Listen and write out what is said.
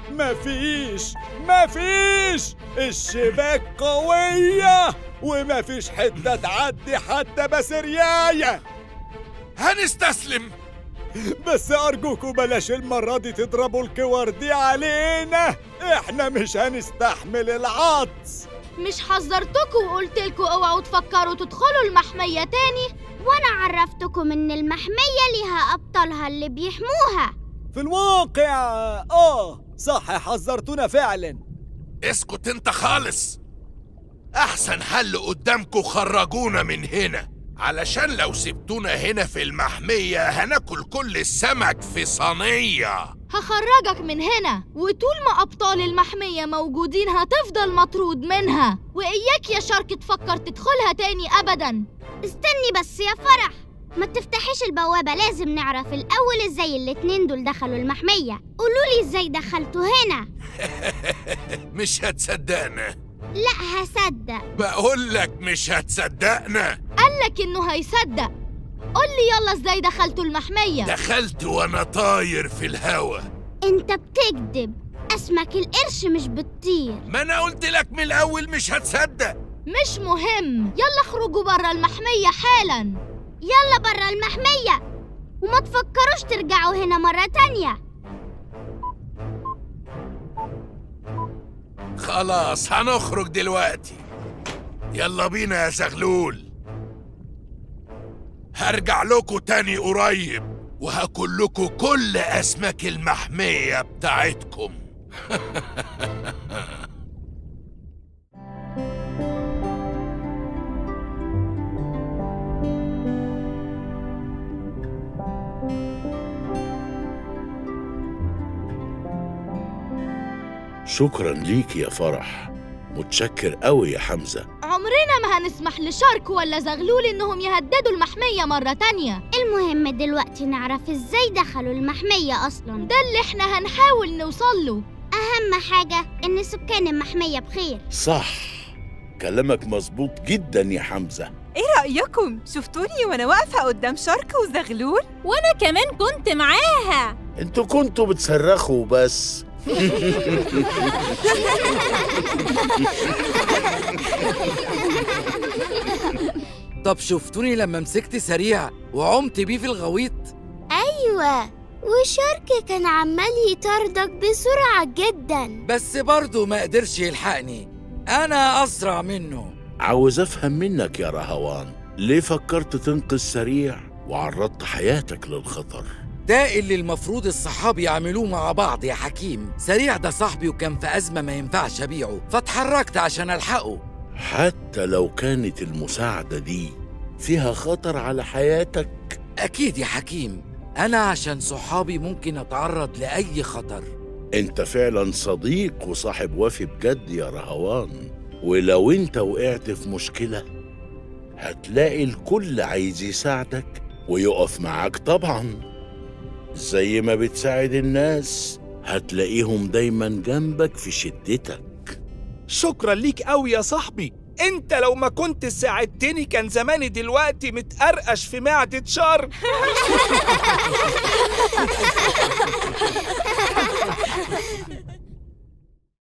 مفيش مفيش الشباك قوية ومفيش حتة تعدي حتى بسرياية هنستسلم بس أرجوكوا بلاش المرة دي تضربوا الكور دي علينا احنا مش هنستحمل العطس مش حذرتكوا وقلتلكوا اوعوا تفكروا تدخلوا المحمية تاني وانا عرفتكم ان المحمية ليها ابطالها اللي بيحموها في الواقع آه صح حذرتونا فعلا اسكت انت خالص احسن حل قدامكم خرجونا من هنا علشان لو سبتونا هنا في المحمية هناكل كل السمك في صينية هخرجك من هنا وطول ما أبطال المحمية موجودين هتفضل مطرود منها وإياك يا شارك تفكر تدخلها تاني أبدا استني بس يا فرح ما تفتحيش البوابة لازم نعرف الأول ازاي الاتنين دول دخلوا المحمية قولولي ازاي دخلتوا هنا مش هتصدقنا لا هصدق بقول لك مش هتصدقنا قالك إنه هيصدق قولي يلا ازاي دخلتوا المحمية دخلت وانا طاير في الهوا انت بتكذب اسمك القرش مش بتطير ما انا قلت لك من الاول مش هتصدق مش مهم يلا اخرجوا برا المحمية حالا يلا برا المحمية وما تفكروش ترجعوا هنا مرة تانية خلاص هنخرج دلوقتي يلا بينا يا زغلول هرجع لكم تاني قريب وهاكل لكم كل اسماك المحمية بتاعتكم شكرا ليك يا فرح متشكر قوي يا حمزة عمرنا ما هنسمح لشارك ولا زغلول إنهم يهددوا المحمية مرة تانية المهم دلوقتي نعرف ازاي دخلوا المحمية أصلا ده اللي احنا هنحاول نوصله أهم حاجة إن سكان المحمية بخير صح كلامك مظبوط جدا يا حمزة ايه رأيكم؟ شفتوني وانا واقفة قدام شارك وزغلول؟ وانا كمان كنت معاها انتوا كنتوا بتصرخوا بس طب شفتوني لما مسكت سريع وعمت بيه في الغويط أيوة وشارك كان عمال يطاردك بسرعة جدا بس برضه ما قدرش يلحقني انا اسرع منه عاوز افهم منك يا رهوان ليه فكرت تنقذ سريع وعرضت حياتك للخطر ده اللي المفروض الصحاب يعملوه مع بعض يا حكيم سريع ده صاحبي وكان في أزمة ما ينفعش أبيعه فاتحركت عشان ألحقه حتى لو كانت المساعدة دي فيها خطر على حياتك أكيد يا حكيم أنا عشان صحابي ممكن أتعرض لأي خطر انت فعلا صديق وصاحب وفي بجد يا رهوان ولو انت وقعت في مشكلة هتلاقي الكل عايز يساعدك ويقف معاك طبعا زي ما بتساعد الناس هتلاقيهم دايما جنبك في شدتك شكرا ليك قوي يا صاحبي انت لو ما كنت ساعدتني كان زماني دلوقتي متقرقش في معدة شرب